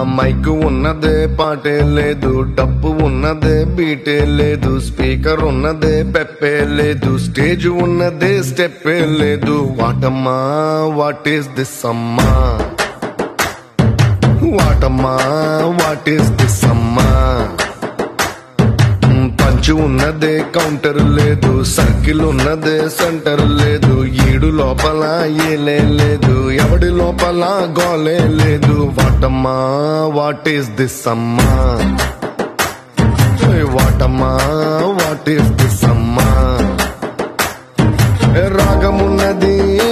mic ఉన్నదే పాటే లేదు డప్పు ఉన్నదే బీటే లేదు స్పీకర్ ఉన్నదే పెప్పే లేదు స్టేజ్ ఉన్నదే స్టెప్పే లేదు వాటమ్మా వాట్ ఈస్ దిస్ అమ్మా వాటమ్మా వాట్ ఈస్ దిస్ అమ్మా పంచు ఉన్నదే కౌంటర్ లేదు సర్కిల్ ఉన్నదే సెంటర్ లేదు ఈడు లోపల ఏలే లేదు ఎవడి లోపల గోలే లేదు వాటమ్మా వాట్ ఈస్ దిస్ అమ్మా ఏయ్ వాటమ్మా వాట్ ఈస్ దిస్ అమ్మా రాగమున్నది